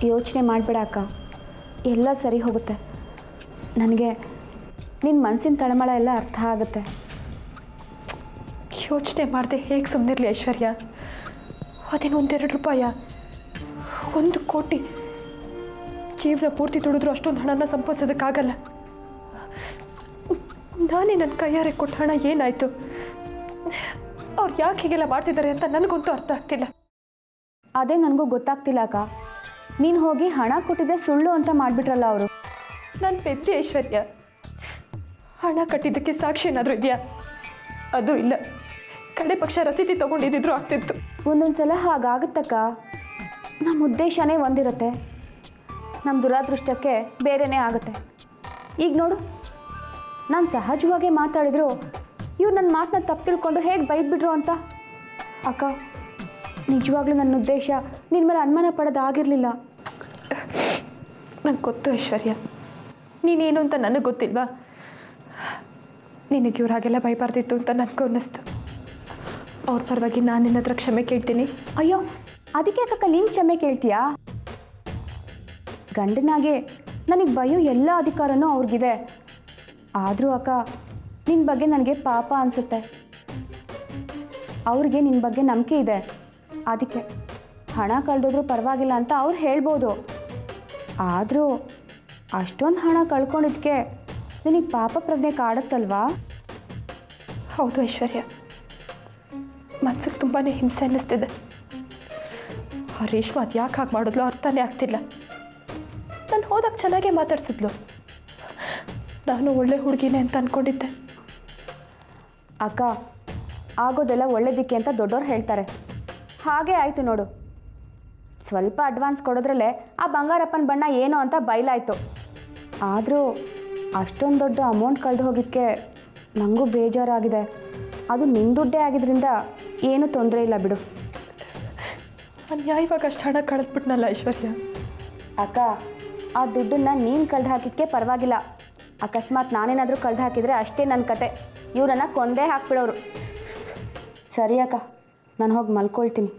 ಯೋಚನೆ ಮಾಡಬೇಡ ಅಕ್ಕ ಎಲ್ಲ ಸರಿ ಹೋಗುತ್ತೆ ನನಗೆ ನಿನ್ನ ಮನಸ್ಸಿನ ತಳಮಳ ಎಲ್ಲ ಅರ್ಥ ಆಗುತ್ತೆ ಯೋಚನೆ ಮಾಡದೆ ಹೇಗೆ ಸುಮ್ಮನಿರಲಿ ಐಶ್ವರ್ಯ ಅದೇನು ಒಂದೆರಡು ರೂಪಾಯ ಒಂದು ಕೋಟಿ ಜೀವನ ಪೂರ್ತಿ ದುಡಿದ್ರು ಅಷ್ಟೊಂದು ಹಣನ ಸಂಪಾದಿಸೋದಕ್ಕಾಗಲ್ಲ ನಾನೇ ನನ್ನ ಕೈಯಾರೆ ಕೊಟ್ಟ ಹಣ ಏನಾಯಿತು ಅವ್ರು ಯಾಕೆ ಹೀಗೆಲ್ಲ ಮಾಡ್ತಿದ್ದಾರೆ ಅಂತ ನನಗಂತೂ ಅರ್ಥ ಆಗ್ತಿಲ್ಲ ಅದೇ ನನಗೂ ಗೊತ್ತಾಗ್ತಿಲ್ಲ ಅಕ್ಕ ನೀನು ಹೋಗಿ ಹಣ ಕೊಟ್ಟಿದ್ದೆ ಸುಳ್ಳು ಅಂತ ಮಾಡಿಬಿಟ್ರಲ್ಲ ಅವರು ನಾನು ಪೆದ್ದೆ ಐಶ್ವರ್ಯ ಹಣ ಕಟ್ಟಿದ್ದಕ್ಕೆ ಸಾಕ್ಷಿ ಏನಾದರೂ ಇದೆಯಾ ಅದು ಇಲ್ಲ ಕಡೆ ಪಕ್ಷ ರಸೀದಿ ತೊಗೊಂಡಿದ್ದಿದ್ರು ಆಗ್ತಿತ್ತು ಒಂದೊಂದು ಸಲ ಹಾಗಾಗುತ್ತಕ್ಕ ನಮ್ಮ ಉದ್ದೇಶನೇ ಒಂದಿರುತ್ತೆ ನಮ್ಮ ದುರಾದೃಷ್ಟಕ್ಕೆ ಬೇರೆನೇ ಆಗುತ್ತೆ ಈಗ ನೋಡು ನಾನು ಸಹಜವಾಗಿ ಮಾತಾಡಿದ್ರು ಇವ್ರು ನನ್ನ ಮಾತನ್ನ ತಪ್ಪು ತಿಳ್ಕೊಂಡು ಹೇಗೆ ಬೈದ್ಬಿಟ್ರು ಅಂತ ಅಕ್ಕ ನಿಜವಾಗ್ಲೂ ನನ್ನ ಉದ್ದೇಶ ನಿನ್ನ ಮೇಲೆ ಅನುಮಾನ ಪಡೋದಾಗಿರಲಿಲ್ಲ ನಂಗೆ ಗೊತ್ತು ಐಶ್ವರ್ಯ ನೀನೇನು ಅಂತ ನನಗೆ ಗೊತ್ತಿಲ್ವಾ ನಿನಗೆ ಇವ್ರು ಹಾಗೆಲ್ಲ ಬೈಬಾರ್ದಿತ್ತು ಅಂತ ನನಗೂ ಅನ್ನಿಸ್ತು ಅವ್ರ ಪರವಾಗಿ ನಾನು ನಿನ್ನ ಹತ್ರ ಕ್ಷಮೆ ಕೇಳ್ತೀನಿ ಅಯ್ಯೋ ಅದಕ್ಕೆ ಅಕ್ಕ ನೀನು ಕ್ಷಮೆ ಕೇಳ್ತೀಯಾ ಗಂಡನಾಗೆ ನನಗೆ ಬಯೋ ಎಲ್ಲ ಅಧಿಕಾರನೂ ಅವ್ರಿಗಿದೆ ಆದರೂ ಅಕ್ಕ ನಿನ್ನ ಬಗ್ಗೆ ನನಗೆ ಪಾಪ ಅನಿಸುತ್ತೆ ಅವ್ರಿಗೆ ನಿನ್ನ ಬಗ್ಗೆ ನಂಬಿಕೆ ಇದೆ ಅದಕ್ಕೆ ಹಣ ಕಳೆದೋದ್ರೂ ಪರವಾಗಿಲ್ಲ ಅಂತ ಅವ್ರು ಹೇಳ್ಬೋದು ಆದರೂ ಅಷ್ಟೊಂದು ಹಣ ಕಳ್ಕೊಂಡಿದ್ದಕ್ಕೆ ನಿನಗೆ ಪಾಪ ಪ್ರಜ್ಞೆ ಕಾಡುತ್ತಲ್ವಾ ಹೌದು ಐಶ್ವರ್ಯ ಮನ್ಸಿಗೆ ತುಂಬಾ ಹಿಂಸೆ ಅನ್ನಿಸ್ತಿದೆ ಆ ರೇಷ್ಮಾ ಅದು ಯಾಕೆ ಹಾಗೆ ಮಾಡಿದ್ಲು ಅರ್ಥನೇ ಆಗ್ತಿಲ್ಲ ನಾನು ಹೋದಾಗ ಚೆನ್ನಾಗೇ ಮಾತಾಡ್ಸಿದ್ಲು ನಾನು ಒಳ್ಳೆ ಹುಡುಗಿನೇ ಅಂತ ಅಂದ್ಕೊಂಡಿದ್ದೆ ಅಕ್ಕ ಆಗೋದೆಲ್ಲ ಒಳ್ಳೇದಕ್ಕೆ ಅಂತ ದೊಡ್ಡವ್ರು ಹೇಳ್ತಾರೆ ಹಾಗೆ ಆಯಿತು ನೋಡು ಸ್ವಲ್ಪ ಅಡ್ವಾನ್ಸ್ ಕೊಡೋದ್ರಲ್ಲೇ ಆ ಬಂಗಾರಪ್ಪನ ಬಣ್ಣ ಏನು ಅಂತ ಬಯಲಾಯಿತು ಆದರೂ ಅಷ್ಟೊಂದು ದೊಡ್ಡ ಅಮೌಂಟ್ ಕಳೆದು ಹೋಗಿದ್ದಕ್ಕೆ ನನಗೂ ಬೇಜಾರಾಗಿದೆ ಅದು ನಿನ್ನ ದುಡ್ಡೇ ಆಗಿದ್ರಿಂದ ಏನೂ ತೊಂದರೆ ಇಲ್ಲ ಬಿಡು ಅನ್ಯಾಯವಾಗಿ ಅಷ್ಟು ಹಣ ಕಳೆದ್ಬಿಟ್ನಲ್ಲ ಐಶ್ವರ್ಯ ಅಕ್ಕ ಆ ದುಡ್ಡನ್ನ ನೀನು ಕಳ್ದು ಹಾಕಿದ್ಕೆ ಪರವಾಗಿಲ್ಲ ಅಕಸ್ಮಾತ್ ನಾನೇನಾದರೂ ಕಳ್ದು ಹಾಕಿದರೆ ಅಷ್ಟೇ ನನ್ನ ಕತೆ ಇವರನ್ನ ಕೊಂದೇ ಹಾಕ್ಬಿಡೋರು ಸರಿ ಅಕ್ಕ ನಾನು ಹೋಗಿ ಮಲ್ಕೊಳ್ತೀನಿ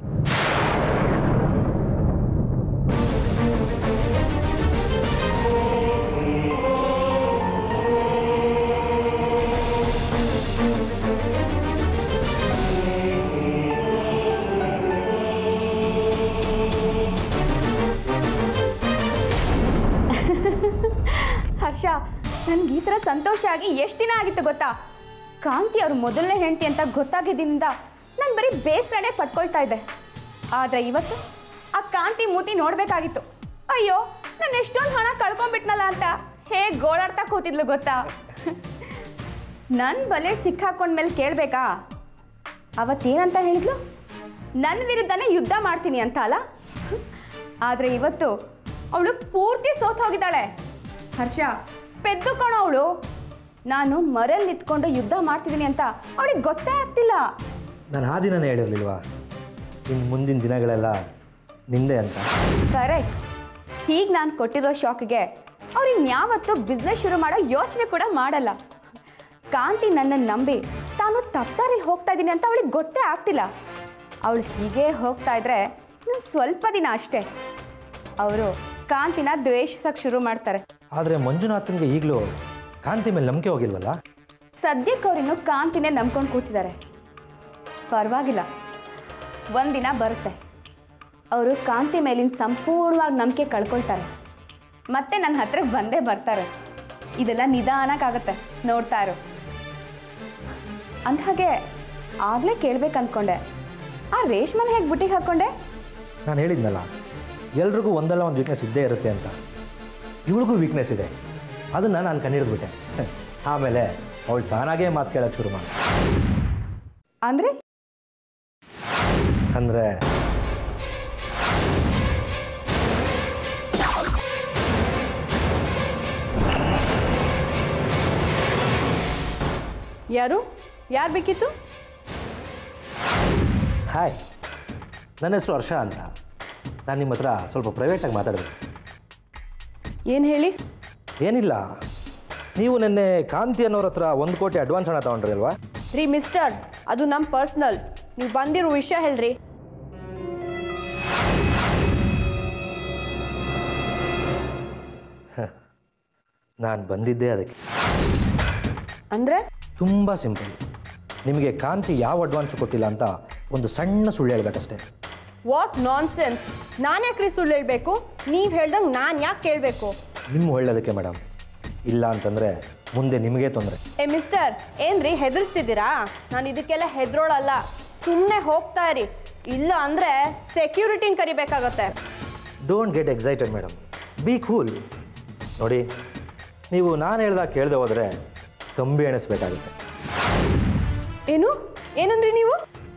ಹರ್ಷ ನನಗೆ ಈ ಥರ ಸಂತೋಷ ಆಗಿ ಎಷ್ಟು ದಿನ ಆಗಿತ್ತು ಗೊತ್ತಾ ಕಾಂತಿ ಅವ್ರ ಮೊದಲನೇ ಹೆಂಡತಿ ಅಂತ ಗೊತ್ತಾಗಿದ್ದರಿಂದ ನಾನು ಬರೀ ಬೇಸರನೇ ಪಟ್ಕೊಳ್ತಾ ಇದ್ದೆ ಆದರೆ ಇವತ್ತು ಆ ಕಾಂತಿ ಮೂತಿ ನೋಡಬೇಕಾಗಿತ್ತು ಅಯ್ಯೋ ನಾನು ಎಷ್ಟೊಂದು ಹಣ ಕಳ್ಕೊಂಡ್ಬಿಟ್ನಲ್ಲ ಅಂತ ಹೇಗೆ ಗೋಳಾಡ್ತಾ ಕೂತಿದ್ಲು ಗೊತ್ತಾ ನನ್ನ ಬಲೆ ಸಿಕ್ಕಾಕೊಂಡ್ಮೇಲೆ ಕೇಳಬೇಕಾ ಅವತ್ತೇನಂತ ಹೇಳಿದ್ಲು ನನ್ನ ವಿರುದ್ಧನೇ ಯುದ್ಧ ಮಾಡ್ತೀನಿ ಅಂತ ಅಲ್ಲ ಆದರೆ ಇವತ್ತು ಅವಳು ಪೂರ್ತಿ ಸೋತ್ ಹೋಗಿದ್ದಾಳೆ ಹರ್ಷ ಪೆದ್ದು ಕಣೋ ಅವಳು ನಾನು ಮರಲ್ಲಿ ನಿಂತ್ಕೊಂಡು ಯುದ್ಧ ಮಾಡ್ತಿದ್ದೀನಿ ಅಂತ ಅವಳಿಗೆ ಗೊತ್ತೇ ಆಗ್ತಿಲ್ಲ ನಾನು ಆ ದಿನನೇ ಹೇಳಿರಲಿಲ್ವಾ ಇನ್ನು ಮುಂದಿನ ದಿನಗಳೆಲ್ಲ ನಿಂದೆ ಅಂತ ಕರೆಕ್ಟ್ ಈಗ ನಾನು ಕೊಟ್ಟಿರೋ ಶಾಕಿಗೆ ಅವ್ರು ಇನ್ಯಾವತ್ತೂ ಬಿಸ್ನೆಸ್ ಶುರು ಮಾಡೋ ಯೋಚನೆ ಕೂಡ ಮಾಡಲ್ಲ ಕಾಂತಿ ನನ್ನನ್ನು ನಂಬಿ ತಾನು ತಪ್ಪಾರಿಲ್ಲಿ ಹೋಗ್ತಾ ಇದ್ದೀನಿ ಅಂತ ಅವಳಿಗೆ ಗೊತ್ತೇ ಆಗ್ತಿಲ್ಲ ಅವಳು ಹೀಗೆ ಹೋಗ್ತಾ ಇದ್ರೆ ಇನ್ನು ಸ್ವಲ್ಪ ದಿನ ಅಷ್ಟೇ ಅವರು ಕಾಂತಿನ ದ್ವೇಷಿಸಕ್ಕೆ ಶುರು ಮಾಡ್ತಾರೆ ಆದರೆ ಮಂಜುನಾಥನ್ಗೆ ಈಗಲೂ ಕಾಂತಿ ಮೇಲೆ ನಂಬಿಕೆ ಹೋಗಿಲ್ವಲ್ಲ ಸದ್ಯಕ್ಕೆ ಅವ್ರಿನ್ನು ಕಾಂತಿನೇ ನಂಬ್ಕೊಂಡು ಕೂತಿದ್ದಾರೆ ಪರವಾಗಿಲ್ಲ ಒಂದಿನ ಬರುತ್ತೆ ಅವರು ಕಾಂತಿ ಮೇಲಿನ ಸಂಪೂರ್ಣವಾಗಿ ನಂಬಿಕೆ ಕಳ್ಕೊಳ್ತಾರೆ ಮತ್ತೆ ನನ್ನ ಹತ್ರಕ್ಕೆ ಬಂದೇ ಬರ್ತಾರೆ ಇದೆಲ್ಲ ನಿಧಾನಕ್ಕಾಗತ್ತೆ ನೋಡ್ತಾ ಇರು ಅಂದಹಾಗೆ ಆಗಲೇ ಕೇಳ್ಬೇಕು ಅಂದ್ಕೊಂಡೆ ಆ ರೇಷ್ಮನ ಹೇಗೆ ಬುಟ್ಟಿಗೆ ಹಾಕ್ಕೊಂಡೆ ನಾನು ಹೇಳಿದ್ನಲ್ಲ ಎಲ್ರಿಗೂ ಒಂದಲ್ಲ ಒಂದು ವೀಕ್ನೆಸ್ ಇದ್ದೇ ಇರುತ್ತೆ ಅಂತ ಇವಳಿಗೂ ವೀಕ್ನೆಸ್ ಇದೆ ಅದನ್ನು ನಾನು ಕಂಡಿಡಿದ್ಬಿಟ್ಟೆ ಆಮೇಲೆ ಅವಳು ತಾನಾಗೇ ಮಾತು ಕೇಳೋಕ್ಕೆ ಶುರು ಮಾಡಿ ಅಂದರೆ ಅಂದರೆ ಯಾರು ಯಾರು ಬೇಕಿತ್ತು ಹಾಯ್ ನನ್ನ ಹೆಸರು ಹರ್ಷ ಅಂತ ನಾನು ನಿಮ್ಮ ಹತ್ರ ಸ್ವಲ್ಪ ಪ್ರೈವೇಟಾಗಿ ಮಾತಾಡಬೇಕು ಏನು ಹೇಳಿ ಏನಿಲ್ಲ ನೀವು ನಿನ್ನೆ ಕಾಂತಿ ಅನ್ನೋರ ಹತ್ರ ಒಂದು ಕೋಟಿ ಅಡ್ವಾನ್ಸ್ ಹಣ ತೊಗೊಂಡ್ರಿ ಅಲ್ವಾ ರೀ ಮಿಸ್ಟರ್ ಅದು ನಮ್ಮ ಪರ್ಸ್ನಲ್ ನೀವು ಬಂದಿರೋ ವಿಷಯ ಹೇಳ್ರಿ ನಾನು ಬಂದಿದ್ದೇ ಅದಕ್ಕೆ ಅಂದರೆ ತುಂಬ ಸಿಂಪಲ್ ನಿಮಗೆ ಕಾಂತಿ ಯಾವ ಅಡ್ವಾನ್ಸ್ ಕೊಟ್ಟಿಲ್ಲ ಅಂತ ಒಂದು ಸಣ್ಣ ಸುಳ್ಳು ಹೇಳ್ಬೇಕಷ್ಟೇ ವಾಟ್ ನಾನ್ ಸೆನ್ಸ್ ನಾನು ಯಾಕ್ರಿ ಸುಳ್ಳು ಹೇಳಬೇಕು ನೀವು ಹೇಳ್ದಂಗೆ ನಾನು ಯಾಕೆ ಕೇಳಬೇಕು ನಿಮ್ಮ ಒಳ್ಳೇದಕ್ಕೆ ಮೇಡಮ್ ಇಲ್ಲ ಅಂತಂದರೆ ಮುಂದೆ ನಿಮಗೇ ತೊಂದರೆ ಏ ಮಿಸ್ಟರ್ ಏನ್ರಿ ಹೆದರ್ಸ್ತಿದ್ದೀರಾ ನಾನು ಇದಕ್ಕೆಲ್ಲ ಹೆದರೋಳಲ್ಲ ಸುಮ್ಮನೆ ಹೋಗ್ತಾ ಇರಿ ಇಲ್ಲ ಅಂದರೆ ಸೆಕ್ಯೂರಿಟಿನ ಕರಿಬೇಕಾಗತ್ತೆ don't get excited madam be cool ನೋಡಿ ನೀವು ನಾನು ಹೇಳ್ದಾಗ ಕೇಳದೆ ಹೋದರೆ ಕಂಬಿ ಎಣಿಸ್ಬೇಕಾಗುತ್ತೆ ಏನು ಏನಂದ್ರಿ ನೀವು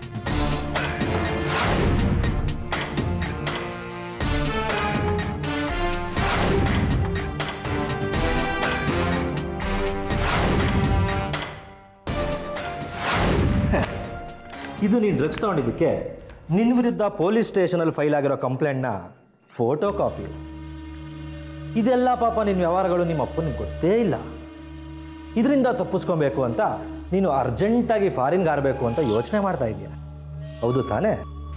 ಇದು ನೀನು ಡ್ರಗ್ಸ್ ತೊಗೊಂಡಿದ್ದಕ್ಕೆ ನಿನ್ನ ವಿರುದ್ಧ ಪೊಲೀಸ್ ಸ್ಟೇಷನಲ್ಲಿ ಫೈಲ್ ಆಗಿರೋ ಕಂಪ್ಲೇಂಟ್ನ ಫೋಟೋ ಕಾಪಿ ಇದೆಲ್ಲ ಪಾಪ ನಿನ್ನ ವ್ಯವಹಾರಗಳು ನಿಮ್ಮ ಅಪ್ಪನಿಗೆ ಗೊತ್ತೇ ಇಲ್ಲ ಇದರಿಂದ ತಪ್ಪಿಸ್ಕೊಬೇಕು ಅಂತ ನೀನು ಅರ್ಜೆಂಟಾಗಿ ಫಾರಿನ್ಗೆ ಆರಬೇಕು ಅಂತ ಯೋಚನೆ ಮಾಡ್ತಾ ಇದೆಯಾ ಹೌದು ತಾನೇ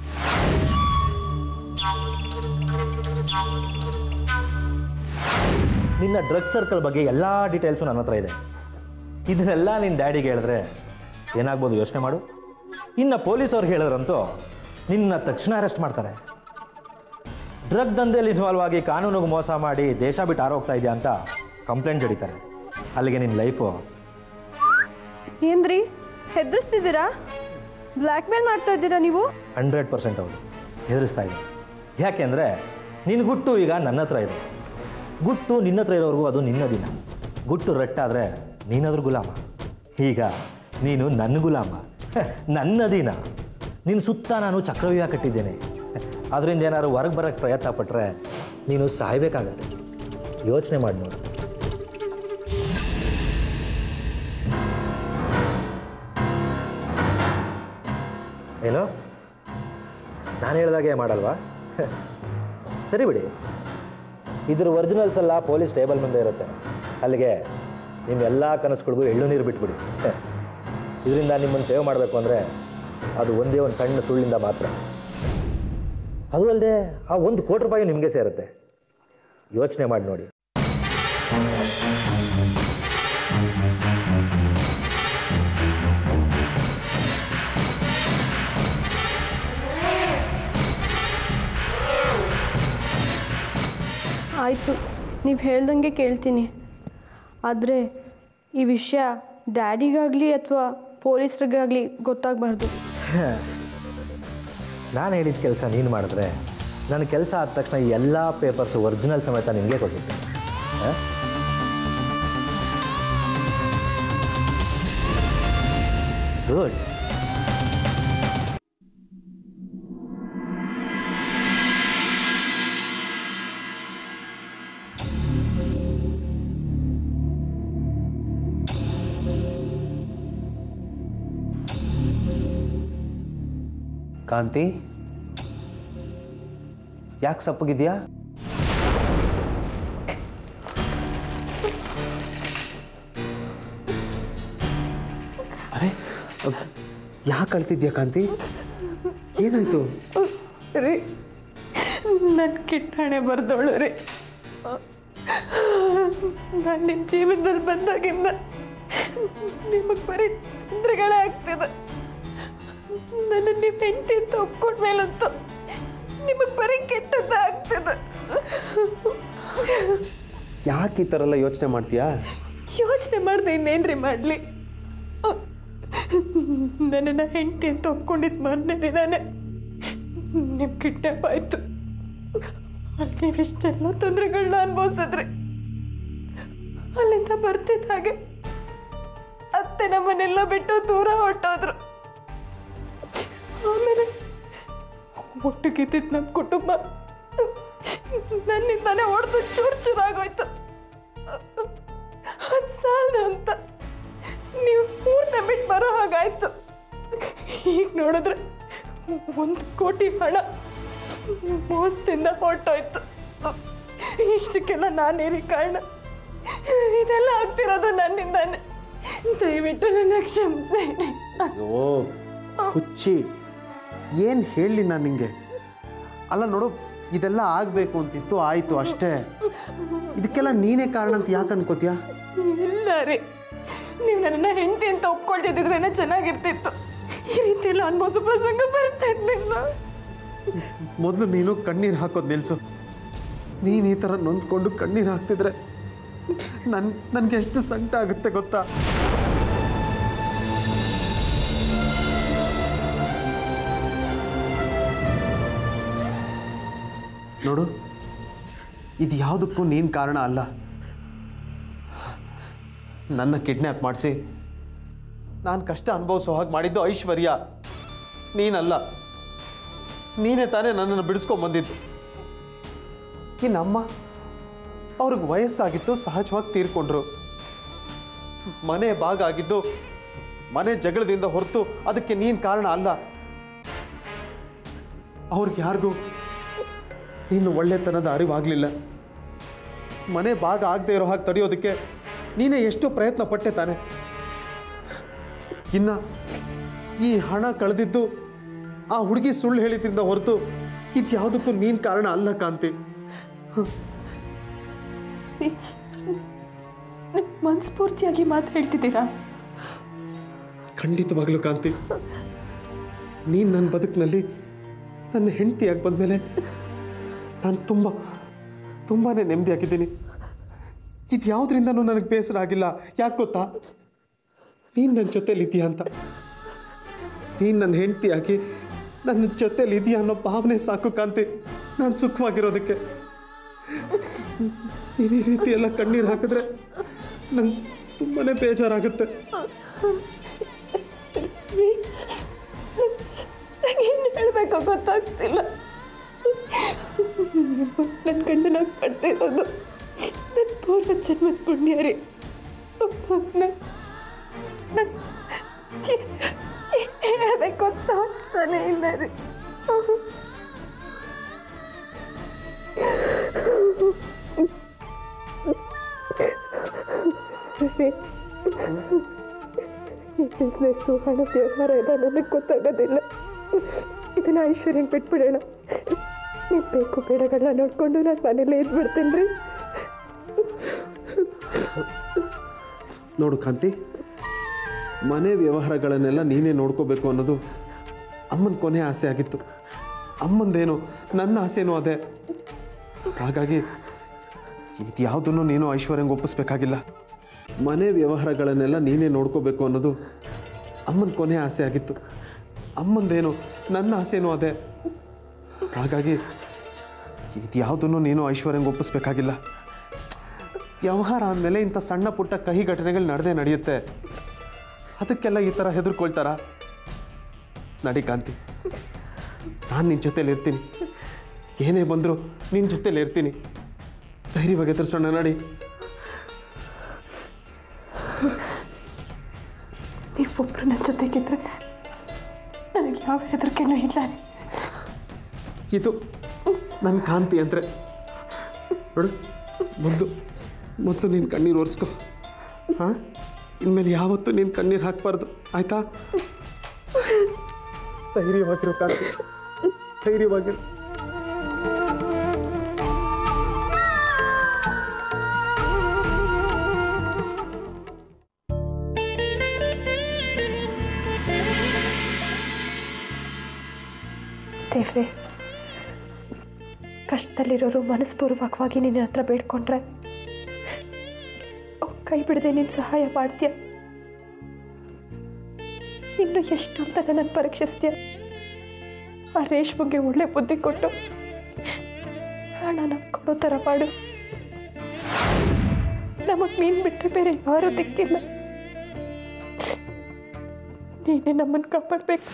ನಿನ್ನ ಡ್ರಗ್ ಸರ್ಕಲ್ ಬಗ್ಗೆ ಎಲ್ಲ ಡೀಟೇಲ್ಸು ನನ್ನ ಹತ್ರ ಇದೆ ಇದನ್ನೆಲ್ಲ ನಿನ್ನ ಡ್ಯಾಡಿಗೆ ಹೇಳಿದ್ರೆ ಏನಾಗ್ಬೋದು ಯೋಚನೆ ಮಾಡು ಇನ್ನು ಪೊಲೀಸವ್ರಿಗೆ ಹೇಳಿದ್ರಂತೂ ನಿನ್ನ ತಕ್ಷಣ ಅರೆಸ್ಟ್ ಮಾಡ್ತಾರೆ ಡ್ರಗ್ ದಂಧೆಯಲ್ಲಿ ಇನ್ವಾಲ್ವ್ ಆಗಿ ಕಾನೂನಿಗೆ ಮೋಸ ಮಾಡಿ ದೇಶ ಬಿಟ್ಟು ಆರೋಗ್ತಾ ಇದೆಯಾ ಅಂತ ಕಂಪ್ಲೇಂಟ್ ಜಡಿತಾರೆ ಅಲ್ಲಿಗೆ ನಿನ್ನ ಲೈಫು ಏನ್ರಿ ಹೆದರ್ಸ್ತಿದ್ದೀರಾ ಬ್ಲ್ಯಾಕ್ ಮೇಲ್ ಮಾಡ್ತಾ ಇದ್ದೀರಾ ನೀವು ಹಂಡ್ರೆಡ್ ಪರ್ಸೆಂಟ್ ಹೌದು ಹೆದರಿಸ್ತಾ ಇದೆ ಯಾಕೆಂದರೆ ನಿನ್ನ ಗುಟ್ಟು ಈಗ ನನ್ನ ಹತ್ರ ಇದೆ ಗುಟ್ಟು ನಿನ್ನ ಹತ್ರ ಇರೋವರೆಗೂ ಅದು ನಿನ್ನ ದಿನ ಗುಟ್ಟು ರಟ್ಟಾದರೆ ನೀನಾದ್ರೂ ಗುಲಾಮ ಈಗ ನೀನು ನನ್ನ ಗುಲಾಮ ನನ್ನ ದಿನ ನಿನ್ನ ಸುತ್ತ ನಾನು ಚಕ್ರವ್ಯೂಹ ಕಟ್ಟಿದ್ದೇನೆ ಅದರಿಂದ ಏನಾದ್ರು ಹೊರಗೆ ಬರೋಕ್ಕೆ ಪ್ರಯತ್ನ ಪಟ್ಟರೆ ನೀನು ಸಾಯ್ಬೇಕಾಗತ್ತೆ ಯೋಚನೆ ಮಾಡಿ ನೋಡು ಏನು ನಾನು ಹೇಳ್ದಾಗೆ ಮಾಡಲ್ವಾ ಸರಿ ಬಿಡಿ ಇದ್ರ ಒರಿಜಿನಲ್ಸ್ ಎಲ್ಲ ಪೊಲೀಸ್ ಟೇಬಲ್ ಮುಂದೆ ಇರುತ್ತೆ ಅಲ್ಲಿಗೆ ನಿಮ್ಮ ಎಲ್ಲ ಕನಸುಗಳಿಗೂ ಎಳ್ಳು ನೀರು ಬಿಟ್ಬಿಡಿ ಇದರಿಂದ ನಿಮ್ಮನ್ನು ಸೇವ್ ಮಾಡಬೇಕು ಅಂದರೆ ಅದು ಒಂದೇ ಒಂದು ಸಣ್ಣ ಸುಳ್ಳಿಂದ ಮಾತ್ರ ಅದು ಅಲ್ಲದೆ ಆ ಒಂದು ಕೋಟಿ ರೂಪಾಯಿ ನಿಮಗೆ ಸೇರುತ್ತೆ ಯೋಚನೆ ಮಾಡಿ ನೋಡಿ ಆಯಿತು ನೀವು ಹೇಳ್ದಂಗೆ ಕೇಳ್ತೀನಿ ಆದರೆ ಈ ವಿಷಯ ಡ್ಯಾಡಿಗಾಗಲಿ ಅಥವಾ ಪೊಲೀಸ್ರಿಗಾಗಲಿ ಗೊತ್ತಾಗಬಾರ್ದು ನಾನು ಹೇಳಿದ ಕೆಲಸ ನೀನು ಮಾಡಿದ್ರೆ ನನ್ನ ಕೆಲಸ ಆದ ತಕ್ಷಣ ಈ ಎಲ್ಲ ಪೇಪರ್ಸ್ ಒರಿಜಿನಲ್ ಸಮೇತ ನಿನಗೆ ಕೊಟ್ಟಿದ್ದೆ ಗುಡ್ ಕಾಂತಿ ಯಾಕೆ ಸಪ್ಪಗಿದ್ಯಾ ಅರೆ ಯಾಕೆ ಅಳ್ತಿದ್ಯಾ ಕಾಂತಿ ಏನಾಯ್ತು ರೀ ನನ್ನ ಕಿಟ್ಟಣೆ ಬರ್ದೋಳು ರೀ ನಾನು ನಿಮ್ಮ ಜೀವನದಲ್ಲಿ ಬಂದಾಗಿಂದ ನಿಮಗೆ ಬರೀ ತೊಂದರೆಗಳೇ ಆಗ್ತಿದೆ ನನ್ನ ನಿಮ್ಮ ಹೆಂಡತಿ ಅಂತ ಒಪ್ಕೊಂಡ್ಮೇಲಂತೂ ನಿಮಗೆ ಬರೀ ಕೆಟ್ಟದ್ದ ಆಗ್ತಿದೆ ಯಾಕೆ ಈ ಥರ ಎಲ್ಲ ಯೋಚನೆ ಮಾಡ್ತೀಯಾ ಯೋಚನೆ ಮಾಡಿದೆ ಇನ್ನೇನ್ರಿ ಮಾಡಲಿ ನನ್ನನ್ನು ಹೆಂಡತಿ ಅಂತ ಒಪ್ಕೊಂಡಿದ್ದು ಮೊನ್ನೆ ದಿನಾನೇ ನಿಮ್ಮ ಕಿಡ್ನಾಪ್ ಆಯಿತು ಅಲ್ಲಿ ನೀವೆಷ್ಟೆಲ್ಲ ತೊಂದರೆಗಳನ್ನ ಅನುಭವಿಸಿದ್ರಿ ಅಲ್ಲಿಂದ ಬರ್ತಿದ್ದ ಹಾಗೆ ಅತ್ತೆ ನಮ್ಮನ್ನೆಲ್ಲ ಬಿಟ್ಟು ದೂರ ಹೊರಟೋದ್ರು ಆಮೇಲೆ ಒಟ್ಟಿಗಿದ್ದಿದ್ದು ನಮ್ಮ ಕುಟುಂಬ ನನ್ನಿಂದಾನೇ ಹೊಡೆದು ಚೂರು ಚೂರಾಗೋಯ್ತು ಅದು ಸಾಲದು ಅಂತ ನೀವು ಊರನ್ನ ಬಿಟ್ಟು ಬರೋ ಹಾಗಾಯ್ತು ಈಗ ನೋಡಿದ್ರೆ ಒಂದು ಕೋಟಿ ಹಣ ಮೋಸದಿಂದ ಹೊರಟೋಯ್ತು ಇಷ್ಟಕ್ಕೆಲ್ಲ ನಾನೇರಿ ಕಾರಣ ಇದೆಲ್ಲ ಆಗ್ತಿರೋದು ನನ್ನಿಂದಾನೆ ದಯವಿಟ್ಟು ನನ್ನ ಕ್ಷಮಿಸಿ ಅಯ್ಯೋ ಹುಚ್ಚಿ ಏನು ಹೇಳಲಿ ನಾನು ನಿಂಗೆ ಅಲ್ಲ ನೋಡು ಇದೆಲ್ಲ ಆಗಬೇಕು ಅಂತಿತ್ತು ಆಯಿತು ಅಷ್ಟೇ ಇದಕ್ಕೆಲ್ಲ ನೀನೇ ಕಾರಣ ಅಂತ ಯಾಕೆ ಅನ್ಕೋತೀಯ ಇಲ್ಲ ರೀ ನೀವು ನನ್ನನ್ನು ಹೆಂಡತಿ ಅಂತ ಒಪ್ಕೊಳ್ತಿದ್ದಿದ್ರೇನೆ ಚೆನ್ನಾಗಿರ್ತಿತ್ತು ಈ ರೀತಿ ಎಲ್ಲ ಅನ್ಭವಿಸೋ ಪ್ರಸಂಗ ಬರ್ತಾ ಇರ್ಲಿಲ್ಲ ಮೊದಲು ನೀನು ಕಣ್ಣೀರು ಹಾಕೋದು ನಿಲ್ಸು ನೀನು ಈ ಥರ ನೊಂದ್ಕೊಂಡು ಕಣ್ಣೀರು ಹಾಕ್ತಿದ್ರೆ ನನ್ ನನಗೆ ಎಷ್ಟು ಸಂಕಟ ಆಗುತ್ತೆ ಗೊತ್ತಾ ನೋಡು ಇದು ಯಾವುದಕ್ಕೂ ನೀನು ಕಾರಣ ಅಲ್ಲ ನನ್ನ ಕಿಡ್ನ್ಯಾಪ್ ಮಾಡಿಸಿ ನಾನು ಕಷ್ಟ ಅನುಭವಿಸೋ ಹಾಗೆ ಮಾಡಿದ್ದು ಐಶ್ವರ್ಯ ನೀನಲ್ಲ ನೀನೇ ತಾನೇ ನನ್ನನ್ನು ಬಿಡಿಸ್ಕೊಂಡ್ ಬಂದಿದ್ದು ಇನ್ನಮ್ಮ ಅವ್ರಿಗೆ ವಯಸ್ಸಾಗಿತ್ತು ಸಹಜವಾಗಿ ತೀರ್ಕೊಂಡ್ರು ಮನೆ ಭಾಗ ಆಗಿದ್ದು ಮನೆ ಜಗಳದಿಂದ ಹೊರತು ಅದಕ್ಕೆ ನೀನು ಕಾರಣ ಅಲ್ಲ ಅವ್ರಿಗೆ ಯಾರಿಗೂ ನೀನು ಒಳ್ಳೆತನದ ಅರಿವಾಗಲಿಲ್ಲ ಮನೆ ಭಾಗ ಆಗದೆ ಇರೋ ಹಾಗೆ ತಡೆಯೋದಕ್ಕೆ ನೀನೇ ಎಷ್ಟು ಪ್ರಯತ್ನ ಪಟ್ಟೆ ತಾನೆ ಇನ್ನು ಈ ಹಣ ಕಳೆದಿದ್ದು ಆ ಹುಡುಗಿ ಸುಳ್ಳು ಹೇಳಿದ್ರಿಂದ ಹೊರತು ಇದು ಯಾವುದಕ್ಕೂ ನೀನು ಕಾರಣ ಅಲ್ಲ ಕಾಂತಿ ಮನಸ್ಫೂರ್ತಿಯಾಗಿ ಮಾತು ಹೇಳ್ತಿದ್ದೀರಾ ಖಂಡಿತವಾಗ್ಲೂ ಕಾಂತಿ ನೀನು ನನ್ನ ಬದುಕಿನಲ್ಲಿ ನನ್ನ ಹೆಂಡತಿಯಾಗಿ ಬಂದಮೇಲೆ ನಾನು ತುಂಬ ತುಂಬಾ ನೆಮ್ಮದಿಯಾಗಿದ್ದೀನಿ ಇದು ಯಾವುದರಿಂದನೂ ನನಗೆ ಬೇಸರ ಆಗಿಲ್ಲ ಯಾಕೆ ಗೊತ್ತಾ ನೀನು ನನ್ನ ಜೊತೇಲಿ ಇದೆಯಾ ಅಂತ ನೀನು ನನ್ನ ಹೆಂಡತಿಯಾಗಿ ನನ್ನ ಜೊತೇಲಿ ಇದೆಯಾ ಅನ್ನೋ ಭಾವನೆ ಸಾಕು ಕಾಂತಿ ನಾನು ಸುಖವಾಗಿರೋದಕ್ಕೆ ನೀನು ಈ ರೀತಿ ಎಲ್ಲ ಕಣ್ಣೀರು ಹಾಕಿದ್ರೆ ನಂಗೆ ತುಂಬಾ ಬೇಜಾರಾಗುತ್ತೆ ಏನು ಹೇಳಬೇಕೋ ಗೊತ್ತಾಗ್ತಿಲ್ಲ ನನ್ನ ಗಂಡನಾಗಿ ಪಡ್ತಿರೋದು ನನ್ನ ಪೂರ್ವ ಜನ್ಮದ ಪುಣ್ಯ ರೀ ಹೇಳಬೇಕು ಅಂತ ಆಗ್ತಾನೆ ಇಲ್ಲ ರೀ ಈ ಬಿಸ್ನೆಸ್ಸು ಹಣ ವ್ಯವಹಾರ ಎಲ್ಲ ನನಗೆ ಗೊತ್ತಾಗೋದಿಲ್ಲ ಇದನ್ನ ಐಶ್ವರ್ಯಂಗೆ ಬಿಟ್ಬಿಡೋಣ ನೀವು ಬೇಕು ಬೇಡಗಳನ್ನ ನೋಡಿಕೊಂಡು ನಾನು ಮನೇಲೇ ಇದ್ಬಿಡ್ತೀನಿ ರೀ ನೋಡು ಕಾಂತಿ ಮನೆ ವ್ಯವಹಾರಗಳನ್ನೆಲ್ಲ ನೀನೇ ನೋಡ್ಕೋಬೇಕು ಅನ್ನೋದು ಅಮ್ಮನ ಕೊನೆ ಆಸೆ ಆಗಿತ್ತು ಅಮ್ಮಂದೇನು ನನ್ನ ಆಸೆನೂ ಅದೇ ಹಾಗಾಗಿ ಇದು ಯಾವುದನ್ನು ನೀನು ಐಶ್ವರ್ಯಂಗೆ ಒಪ್ಪಿಸ್ಬೇಕಾಗಿಲ್ಲ ಮನೆ ವ್ಯವಹಾರಗಳನ್ನೆಲ್ಲ ನೀನೇ ನೋಡ್ಕೋಬೇಕು ಅನ್ನೋದು ಅಮ್ಮನ ಕೊನೆ ಆಸೆ ಆಗಿತ್ತು ಅಮ್ಮಂದೇನು ನನ್ನ ಆಸೆನೂ ಅದೇ ಹಾಗಾಗಿ ಇದು ಯಾವುದನ್ನು ನೀನು ಐಶ್ವರ್ಯಂಗೆ ಒಪ್ಪಿಸ್ಬೇಕಾಗಿಲ್ಲ ವ್ಯವಹಾರ ಅಂದಮೇಲೆ ಇಂಥ ಸಣ್ಣ ಪುಟ್ಟ ಕಹಿ ಘಟನೆಗಳು ನಡೆದೇ ನಡೆಯುತ್ತೆ ಅದಕ್ಕೆಲ್ಲ ಈ ಥರ ಹೆದರ್ಕೊಳ್ತಾರ ನಡಿ ಕಾಂತಿ ನಾನು ನಿನ್ನ ಜೊತೇಲಿ ಇರ್ತೀನಿ ಏನೇ ಬಂದರೂ ನಿನ್ನ ಜೊತೇಲಿ ಇರ್ತೀನಿ ಧೈರ್ಯವಾಗಿ ಎದುರಿಸೋಣ ನಡಿ ನೀವೊಬ್ಬರು ನನ್ನ ಜೊತೆಗಿದ್ರೆ ನನಗೆ ಯಾವ ಹೆದರಿಕೆನೂ ಇಲ್ಲ ರೀ ಇದು ನನ್ನ ಕಾಂತಿ ಅಂದರೆ ನೋಡು ಮೊದಲು ಮೊದಲು ನೀನು ಕಣ್ಣೀರು ಒರೆಸ್ಕೊ ಹಾಂ ಇನ್ಮೇಲೆ ಯಾವತ್ತೂ ನೀನು ಕಣ್ಣೀರು ಹಾಕಬಾರ್ದು ಆಯ್ತಾ ಧೈರ್ಯವಾಗಿರೋ ಕಾಂತಿ ಧೈರ್ಯವಾಗಿರು ದೇವ್ರೆ ಕಷ್ಟದಲ್ಲಿರೋರು ಮನಸ್ಪೂರ್ವಕವಾಗಿ ನಿನ್ನ ಹತ್ರ ಬೇಡ್ಕೊಂಡ್ರೆ ಅವ್ರ್ ಕೈ ಬಿಡದೆ ನೀನು ಸಹಾಯ ಮಾಡ್ತೀಯ ಇನ್ನು ಎಷ್ಟು ಅಂತ ನನ್ನನ್ನು ಪರೀಕ್ಷಿಸ್ತೀಯ ಆ ರೇಷ್ಮೆಗೆ ಒಳ್ಳೆ ಬುದ್ಧಿ ಕೊಟ್ಟು ಹಣ ನಮ್ಗೆ ಕೊಡೋ ಥರ ಮಾಡು ನಮಗೆ ನೀನು ಬಿಟ್ಟರೆ ಬೇರೆ ಯಾರೂ ದಿಕ್ಕಿಲ್ಲ ನೀನೇ ನಮ್ಮನ್ನು ಕಾಪಾಡಬೇಕು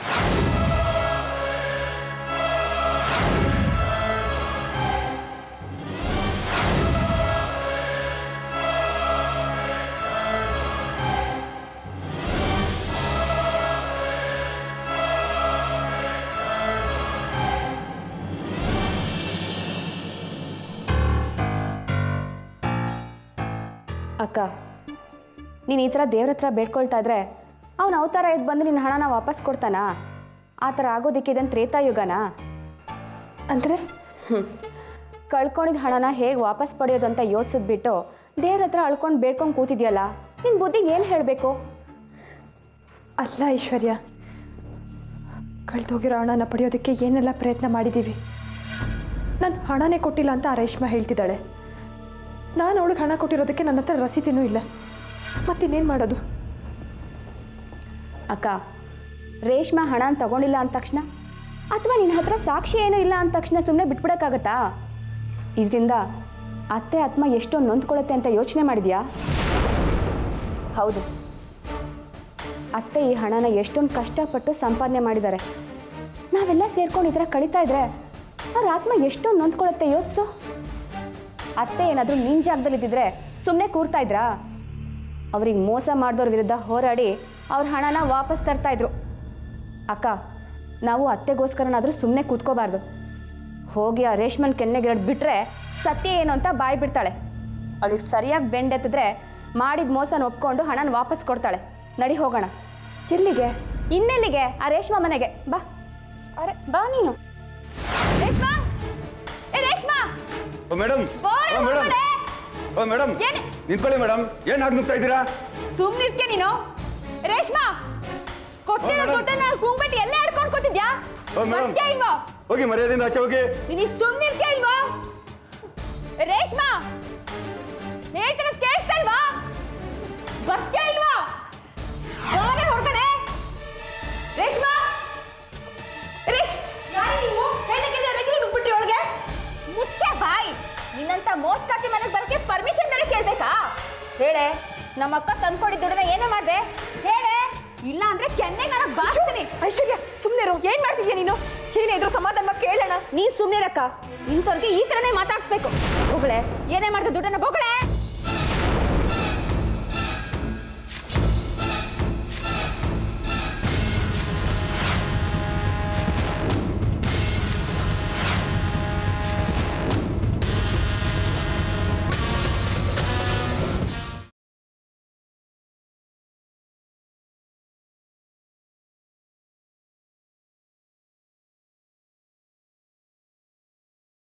ಅಕ್ಕ ನೀನು ಈ ಥರ ದೇವ್ರ ಹತ್ರ ಬೇಡ್ಕೊಳ್ತಾ ಇದ್ರೆ ಅವನು ಅವತಾರ ಎದ್ದು ಬಂದು ನಿನ್ನ ಹಣನ ವಾಪಸ್ ಕೊಡ್ತಾನಾ ಆ ಥರ ಆಗೋದಕ್ಕೆ ಇದನ್ನು ತ್ರೇತಾಯುಗನಾ ಅಂದರೆ ಕಳ್ಕೊಂಡಿದ್ದ ಹಣನ ಹೇಗೆ ವಾಪಸ್ ಪಡೆಯೋದು ಅಂತ ಯೋಚಿಸ್ಬಿಟ್ಟು ದೇವ್ರ ಹತ್ರ ಅಳ್ಕೊಂಡು ಬೇಡ್ಕೊಂಡು ಕೂತಿದ್ಯಲ್ಲ ನಿನ್ನ ಬುದ್ಧಿಗೆ ಏನು ಹೇಳಬೇಕು ಅಲ್ಲ ಐಶ್ವರ್ಯ ಕಳೆದೋಗಿರೋ ಹಣನ ಪಡೆಯೋದಕ್ಕೆ ಏನೆಲ್ಲ ಪ್ರಯತ್ನ ಮಾಡಿದ್ದೀವಿ ನಾನು ಹಣನೇ ಕೊಟ್ಟಿಲ್ಲ ಅಂತ ಆ ರೇಷ್ಮಾ ಹೇಳ್ತಿದ್ದಾಳೆ ನಾನು ಅವಳಿಗೆ ಹಣ ಕೊಟ್ಟಿರೋದಕ್ಕೆ ನನ್ನ ಹತ್ರ ರಸೀದಿನೂ ಇಲ್ಲ ಮತ್ತಿನ್ನೇನು ಮಾಡೋದು ಅಕ್ಕ ರೇಷ್ಮಾ ಹಣನ ತಗೊಂಡಿಲ್ಲ ಅಂದ ತಕ್ಷಣ ಅಥವಾ ನಿನ್ನ ಹತ್ರ ಸಾಕ್ಷಿ ಏನೂ ಇಲ್ಲ ಅಂದ ತಕ್ಷಣ ಸುಮ್ಮನೆ ಬಿಟ್ಬಿಡೋಕ್ಕಾಗತ್ತಾ ಇದರಿಂದ ಅತ್ತೆ ಆತ್ಮ ಎಷ್ಟೊಂದು ನೊಂದ್ಕೊಳ್ಳುತ್ತೆ ಅಂತ ಯೋಚನೆ ಮಾಡಿದ್ಯಾ ಹೌದು ಅತ್ತೆ ಈ ಹಣನ ಎಷ್ಟೊಂದು ಕಷ್ಟಪಟ್ಟು ಸಂಪಾದನೆ ಮಾಡಿದ್ದಾರೆ ನಾವೆಲ್ಲ ಸೇರ್ಕೊಂಡು ಈ ಥರ ಕಳೀತಾ ಇದ್ರೆ ಅವ್ರ ಆತ್ಮ ಎಷ್ಟೊಂದು ನೊಂದ್ಕೊಳ್ಳುತ್ತೆ ಯೋಚಿಸು ಅತ್ತೆ ಏನಾದರೂ ನಿನ್ನ ಜಾಗದಲ್ಲಿದ್ದಿದ್ರೆ ಸುಮ್ಮನೆ ಕೂರ್ತಾ ಇದ್ರಾ ಅವ್ರಿಗೆ ಮೋಸ ಮಾಡಿದವ್ರ ವಿರುದ್ಧ ಹೋರಾಡಿ ಅವ್ರ ಹಣನ ವಾಪಸ್ ತರ್ತಾ ಇದ್ರು ಅಕ್ಕ ನಾವು ಅತ್ತೆಗೋಸ್ಕರನಾದರೂ ಸುಮ್ಮನೆ ಕೂತ್ಕೋಬಾರ್ದು ಹೋಗಿ ಆ ರೇಷ್ಮನ್ ಕೆನ್ನೆಗಿರಡ್ ಬಿಟ್ರೆ ಸತ್ಯ ಏನು ಅಂತ ಬಾಯಿ ಬಿಡ್ತಾಳೆ ಅವಳಿಗೆ ಸರಿಯಾಗಿ ಬೆಂಡೆತ್ತಿದ್ರೆ ಮಾಡಿದ ಮೋಸನ ಒಪ್ಕೊಂಡು ಹಣನ ವಾಪಸ್ ಕೊಡ್ತಾಳೆ ನಡಿ ಹೋಗೋಣ ಎಲ್ಲಿಗೆ ಇನ್ನೆಲ್ಲಿಗೆ ಆ ರೇಷ್ಮಾ ಮನೆಗೆ ಬಾ ಅರೆ ಬಾ ನೀನು ರೇಷ್ಮಾ ಏ ರೇಷ್ಮಾ ಓ ಮೇಡಮ್ ಬೋರೆ ಓ ಮೇಡಮ್ ಹೋಗ್ಬೇಡೆ. ಓ ಮೇಡಮ್ ಏನ್? ನಿಂತ್ಕೊಳ್ಳಿ ಮೇಡಮ್ ಏನ್ ಹಾಗೆ ನುಗ್ತಾ ಇದ್ದೀರಾ ಸುಮ್ಮನಿರ್ತೀಯ ನೀನು ರೇಷ್ಮಾ ಕೊಟ್ಟಿರೋ ಮೇಡಮ್. ದುಡ್ಡನ್ನ ಕುಂಬಿಟ್ಟು ಎಲ್ಲೇ ಆಡ್ಕೊಂಡು ಕೂತಿದ್ಯಾ ಓ ಮೇಡಮ್ ಬರ್ತೀಯಾ ಇಲ್ವೋ ಹೋಗಿ ಮರ್ಯಾದೆಯಿಂದ ಆಚೆ ಹೋಗಿ ನೀನು ಸುಮ್ಮನಿರ್ತೀಯ ಇಲ್ವೋ ರೇಷ್ಮಾ ಹೇಳ್ತಿರೋದು ಕೇಳಿಸ್ತಾ ಇಲ್ವಾ ಬರ್ತೀಯಾ ಇಲ್ವಾ ಹೋಗೇ ಹೊರಗಡೆ ರೇಷ್ಮಾ ರೇಷ್ ಯಾರು ನೀವು ಹೇಳಕ್ಕಿಲ್ಲ ಅದಕ್ಕೆ ನುಗ್ಬಿಟ್ರಿ ಒಳಗೆ ಮುಚ್ಚೆ ಬಾಯಿ ನಿನ್ನಂತ ಮೋಸ್ಕಾತಿ ಮನೆಗೆ ಬರಕ್ಕೆ ಪರ್ಮಿಷನ್ ಬೇರೆ ಕೇಳ್ಬೇಕಾ ಹೇಳೆ ನಮ್ಮ ಅಕ್ಕ ತಂದ್ಕೊಡಿದ ದುಡ್ಡನ್ನ ಏನೇ ಮಾಡ್ದೆ ಹೇಳೆ ಇಲ್ಲ ಅಂದ್ರೆ ಕೆನ್ನೆಗೆ ನಾನು ಬಾಸ್ತೀನಿ ಐಶ್ವರ್ಯ ಸುಮ್ಮನೆ ಏನು ಮಾಡ್ತಿದ್ಯಾ ನೀನು ಏನೇ ಇದ್ರು ಸಮಾಧಾನ ಕೇಳೋಣ ನೀನ್ ಸುಮ್ಮನಿರಕ್ಕ ಇಂಥವ್ರಿಗೆ ಈ ಥರನೇ ಮಾತಾಡ್ಸ್ಬೇಕು ಬೊಗಳೆ ಏನೇ ಮಾಡ್ದೆ ದುಡ್ಡನ್ನ ಬೊಗಳೆ